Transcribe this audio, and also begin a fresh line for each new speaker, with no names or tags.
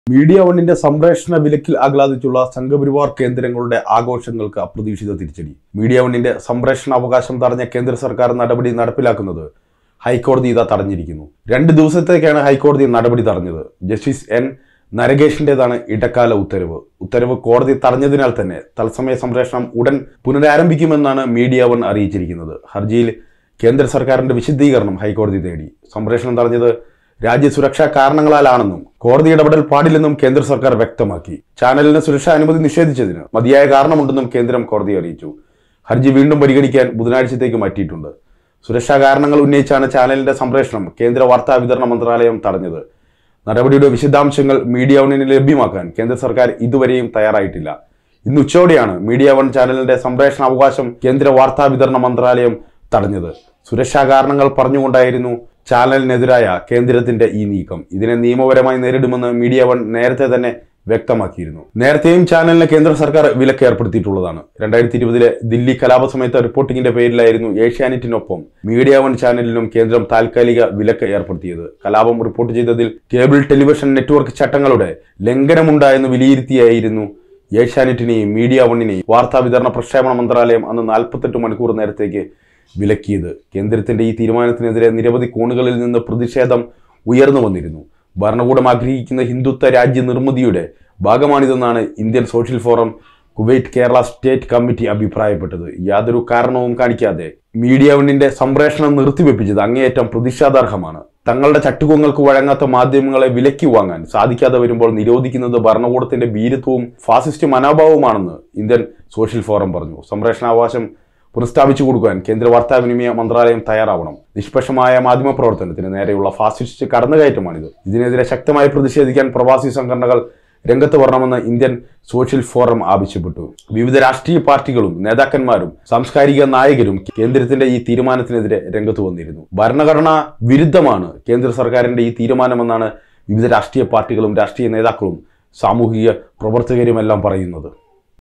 media വണ്ണിന്റെ സംപ്രേഷണ വിലക്കിൽ ആഹ്ലാദിച്ചുള്ള സംഘപരിവാർ കേന്ദ്രങ്ങളുടെ ആഘോഷങ്ങൾക്ക് അപ്രതീക്ഷിത തിരിച്ചടി മീഡിയ വണ്ണിന്റെ സംപ്രേഷണ അവകാശം തടഞ്ഞ കേന്ദ്ര സർക്കാർ നടപടി നടപ്പിലാക്കുന്നത് ഹൈക്കോടതി ഇതാ തടഞ്ഞിരിക്കുന്നു രണ്ട് ദിവസത്തേക്കാണ് ഹൈക്കോടതി നടപടി തടഞ്ഞത് ജസ്റ്റിസ് എൻ നരകേഷിന്റേതാണ് ഇടക്കാല ഉത്തരവ് ഉത്തരവ് കോടതി തടഞ്ഞതിനാൽ തന്നെ തത്സമയ സംപ്രേഷണം ഉടൻ പുനരാരംഭിക്കുമെന്നാണ് മീഡിയ വൺ അറിയിച്ചിരിക്കുന്നത് ഹർജിയിൽ കേന്ദ്ര സർക്കാരിന്റെ വിശദീകരണം ഹൈക്കോടതി തേടി സംപ്രേഷണം തടഞ്ഞത് രാജ്യസുരക്ഷാ കാരണങ്ങളാലാണെന്നും കോടതി ഇടപെടൽ പാടില്ലെന്നും കേന്ദ്ര സർക്കാർ വ്യക്തമാക്കി ചാനലിന് സുരക്ഷാ അനുമതി നിഷേധിച്ചതിന് മതിയായ കാരണമുണ്ടെന്നും കേന്ദ്രം കോടതിയെ അറിയിച്ചു ഹർജി വീണ്ടും പരിഗണിക്കാൻ ബുധനാഴ്ചത്തേക്ക് മാറ്റിയിട്ടുണ്ട് സുരക്ഷാ കാരണങ്ങൾ ഉന്നയിച്ചാണ് ചാനലിന്റെ സംപ്രേഷണം കേന്ദ്ര വാർത്താ വിതരണ മന്ത്രാലയം തടഞ്ഞത് നടപടിയുടെ വിശദാംശങ്ങൾ മീഡിയ വണ്ണിന് ലഭ്യമാക്കാൻ കേന്ദ്ര സർക്കാർ ഇതുവരെയും തയ്യാറായിട്ടില്ല ഇന്ന് ഉച്ചയോടെയാണ് മീഡിയ വൺ ചാനലിന്റെ സംപ്രേഷണ അവകാശം കേന്ദ്ര വാർത്താ വിതരണ മന്ത്രാലയം തടഞ്ഞത് സുരക്ഷാ കാരണങ്ങൾ പറഞ്ഞുകൊണ്ടായിരുന്നു ചാനലിനെതിരായ കേന്ദ്രത്തിന്റെ ഈ നീക്കം ഇതിനെ നിയമപരമായി നേരിടുമെന്ന് മീഡിയ വൺ നേരത്തെ തന്നെ വ്യക്തമാക്കിയിരുന്നു നേരത്തെയും ചാനലിന് കേന്ദ്ര സർക്കാർ വിലക്ക് ഏർപ്പെടുത്തിയിട്ടുള്ളതാണ് രണ്ടായിരത്തി ഇരുപതിലെ ദില്ലി കലാപ സമയത്ത് റിപ്പോർട്ടിംഗിന്റെ പേരിലായിരുന്നു ഏഷ്യാനെറ്റിനൊപ്പം മീഡിയ വൺ ചാനലിനും കേന്ദ്രം താൽക്കാലിക വിലക്ക് ഏർപ്പെടുത്തിയത് കലാപം റിപ്പോർട്ട് ചെയ്തതിൽ കേബിൾ ടെലിവിഷൻ നെറ്റ്വർക്ക് ചട്ടങ്ങളുടെ ലംഘനമുണ്ടായെന്ന് വിലയിരുത്തിയായിരുന്നു ഏഷ്യാനെറ്റിനെയും മീഡിയ വണ്ണിനെയും വാർത്താ വിതരണ പ്രക്ഷേപണ മന്ത്രാലയം അന്ന് നാൽപ്പത്തെട്ട് മണിക്കൂർ നേരത്തേക്ക് വിലക്കിയത് കേന്ദ്രത്തിന്റെ ഈ തീരുമാനത്തിനെതിരെ നിരവധി കോണുകളിൽ നിന്ന് പ്രതിഷേധം ഉയർന്നു വന്നിരുന്നു ഭരണകൂടം ആഗ്രഹിക്കുന്ന ഹിന്ദുത്വ രാജ്യ നിർമ്മിതിയുടെ ഭാഗമാണിതെന്നാണ് Indian social forum Kuwait Kerala state committee അഭിപ്രായപ്പെട്ടത് യാതൊരു കാരണവും കാണിക്കാതെ മീഡിയ വണ്ണിന്റെ സംപ്രേഷണം നിർത്തിവെപ്പിച്ചത് അങ്ങേയറ്റം പ്രതിഷേധാർഹമാണ് തങ്ങളുടെ ചട്ടുകങ്ങൾക്ക് വഴങ്ങാത്ത മാധ്യമങ്ങളെ വിലക്കി വാങ്ങാൻ സാധിക്കാതെ വരുമ്പോൾ നിരോധിക്കുന്നത് ഭരണകൂടത്തിന്റെ ഭീരുത്വവും ഫാസിസ്റ്റ് മനോഭാവവുമാണെന്ന് ഇന്ത്യൻ സോഷ്യൽ ഫോറം പറഞ്ഞു സംപ്രേഷണാവകാശം പുനഃസ്ഥാപിച്ചു കൊടുക്കാൻ കേന്ദ്ര വാർത്താവിനിമയ മന്ത്രാലയം തയ്യാറാവണം നിഷ്പക്ഷമായ മാധ്യമ പ്രവർത്തനത്തിന് നേരെയുള്ള ഫാസിസ്റ്റ് കടന്നുകയറ്റമാണിത് ഇതിനെതിരെ ശക്തമായി പ്രതിഷേധിക്കാൻ പ്രവാസി സംഘടനകൾ രംഗത്ത് വരണമെന്ന് ഇന്ത്യൻ സോഷ്യൽ ഫോറം ആവശ്യപ്പെട്ടു വിവിധ രാഷ്ട്രീയ പാർട്ടികളും നേതാക്കന്മാരും സാംസ്കാരിക നായകരും കേന്ദ്രത്തിന്റെ ഈ തീരുമാനത്തിനെതിരെ രംഗത്ത് വന്നിരുന്നു ഭരണഘടനാ വിരുദ്ധമാണ് കേന്ദ്ര സർക്കാരിന്റെ ഈ തീരുമാനമെന്നാണ് വിവിധ രാഷ്ട്രീയ പാർട്ടികളും രാഷ്ട്രീയ നേതാക്കളും സാമൂഹിക പ്രവർത്തകരുമെല്ലാം പറയുന്നത്